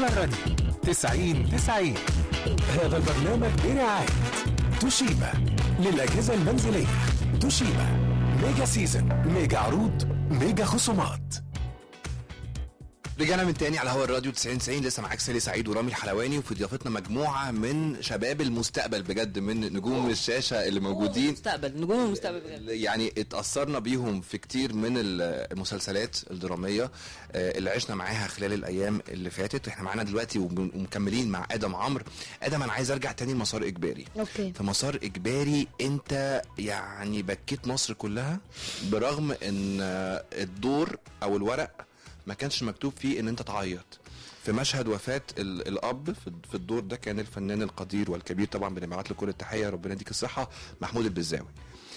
على الراديو 90 90 هذا البرنامج برعاية توشيبا للأجهزة المنزلية توشيبا ميجا سيزن ميجا عروض ميجا خصومات رجعنا من تاني على هوا الراديو 90 90 لسه معاك سالي سعيد ورامي الحلواني وفي ضيافتنا مجموعه من شباب المستقبل بجد من نجوم الشاشه اللي موجودين المستقبل نجوم المستقبل بجد يعني اتأثرنا بيهم في كتير من ال- المسلسلات الدرامية آه، اللي عشنا معاها خلال الأيام اللي فاتت احنا معانا دلوقتي وم- ومكملين مع آدم عمرو آدم أنا عايز أرجع تاني لمسار إجباري اوكي في مسار إجباري أنت يعني بكيت مصر كلها برغم إن آه، الدور أو الورق ما كانش مكتوب فيه إن أنت تعيط في مشهد وفاة ال- الأب في في الدور ده كان الفنان القدير والكبير طبعا بنبعت له كل التحية ربنا يديك الصحة محمود البزاوي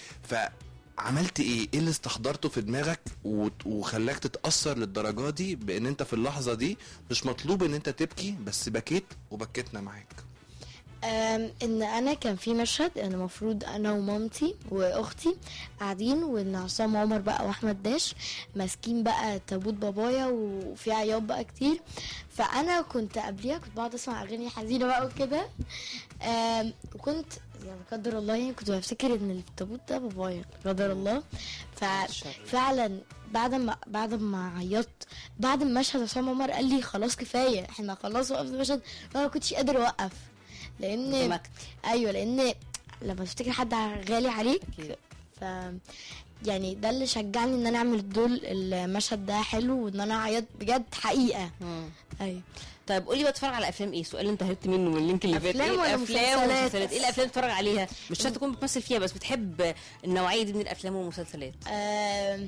فعملت ايه؟ ايه اللي استحضرته في دماغك وت- وخلاك تتأثر للدرجة دي بان انت في اللحظة دي مش مطلوب ان انت تبكي بس بكيت وبكيتنا معاك أم، ان انا كان في مشهد ان المفروض انا ومامتي واختي قاعدين وان عصام عمر بقى واحمد داش ماسكين بقى تابوت بابايا وفي عياط بقى كتير فانا كنت قبليها كنت بقعد اسمع اغاني حزينه بقى وكده أم، وكنت يعني لا قدر الله يعني كنت بفتكر ان التابوت ده بابايا لا قدر الله ففعلا بعد ما بعد ما عيطت بعد المشهد عصام عمر قال لي خلاص كفايه احنا خلاص وقفنا المشهد انا ما كنتش قادر اوقف لان اندمجت. ايوه لان لما تفتكر حد غالي عليك أكيد. ف يعني ده اللي شجعني ان انا اعمل الدور المشهد ده حلو وان انا اعيط بجد حقيقه مم. ايوه طيب قولي بقى بتتفرج على افلام ايه السؤال اللي انت هربت منه من اللينك اللي فات أفلام ايه ولا الافلام مسلسلات؟ ومسلسلات ايه الافلام اللي بتتفرج عليها مش شرط تكون بتمثل فيها بس بتحب النوعيه دي من الافلام والمسلسلات آم،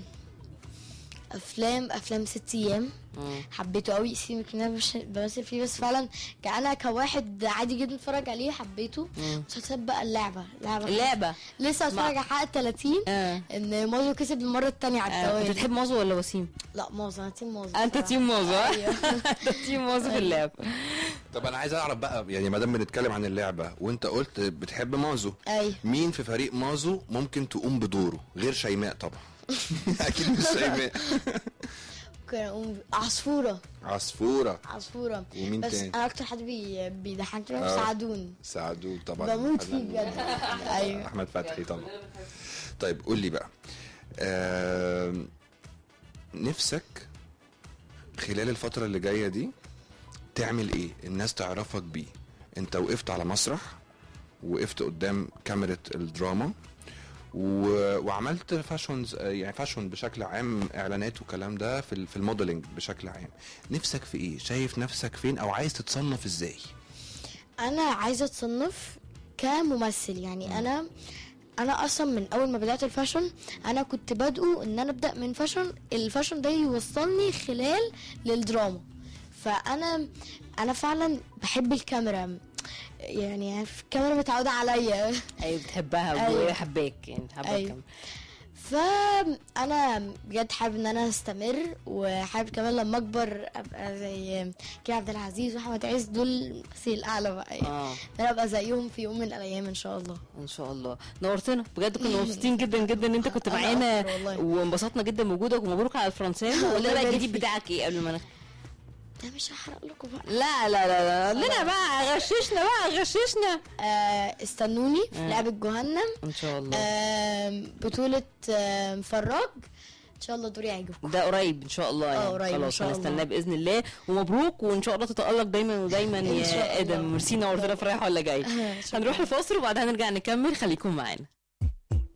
افلام افلام ست ايام مم. حبيته قوي سيبك ان انا مش بمثل فيه بس فعلا كأنا كواحد عادي جدا اتفرج عليه حبيته مم. مسلسل بقى اللعبه لعبه اللعبه لسه اتفرج على حلقه 30 اه ان مازو كسب المره الثانيه على آه، التوالي انت بتحب مازو ولا وسيم؟ لا مازو انا تيم مازو انت بصراحة. تيم مازو ها؟ ايوه انت تيم مازو في اللعب طب انا عايز اعرف بقى يعني ما دام بنتكلم عن اللعبة وانت قلت بتحب مازو ايوه مين في فريق مازو ممكن تقوم بدوره غير شيماء طبعا اكيد مش شيماء ممكن اقوم عصفوره عصفورة عصفوره ومين بس تاني؟ انا اكتر حد بي... بيضحكني آه. سعدون سعدون طبعا بموت فيه بجد ايوه احمد فتحي طبعا طيب قول لي بقى آم، نفسك خلال الفترة اللي جاية دي تعمل ايه الناس تعرفك بيه انت وقفت على مسرح وقفت قدام كاميرا الدراما و... وعملت فاشونز يعني فاشون بشكل عام اعلانات وكلام ده في ال- في الموديلنج بشكل عام نفسك في ايه شايف نفسك فين او عايز تتصنف ازاي انا عايزه اتصنف كممثل يعني انا انا اصلا من اول ما بدات الفاشن انا كنت بادئه ان انا ابدا من فاشن الفاشن ده يوصلني خلال للدراما فانا انا فعلا بحب الكاميرا يعني الكاميرا متعوده عليا ايوه بتحبها أيوة. وهي حباك يعني حباك أيوة. كمان. فانا بجد حابب ان انا استمر وحابب كمان لما اكبر ابقى زي كريم عبد العزيز واحمد عز دول الممثل الاعلى بقى يعني اه انا ابقى زيهم في يوم من الايام ان شاء الله ان شاء الله نورتنا بجد كنا مبسوطين جدا جدا ان انت كنت أنا معانا أكتر والله. وانبسطنا جدا بوجودك ومبروك على الفرنساوي وقول لنا بقى الله الجديد يبارك بتاعك ايه قبل ما نختم ده مش هحرق لكم بقى لا لا لا لا لنا بقى غششنا بقى غششنا آه استنوني في آه. لعبة جهنم ان شاء الله آه بطولة آه فراج ان شاء الله دوري يعجبكم ده قريب ان شاء الله يعني قريب إن خلاص شاء الله. هنستناه باذن الله ومبروك وان شاء الله تتالق دايما ودايما إن شاء يا الله. ادم ميرسي نورتنا في رايح ولا جاي شكراً. هنروح لفاصل وبعدها نرجع نكمل خليكم معانا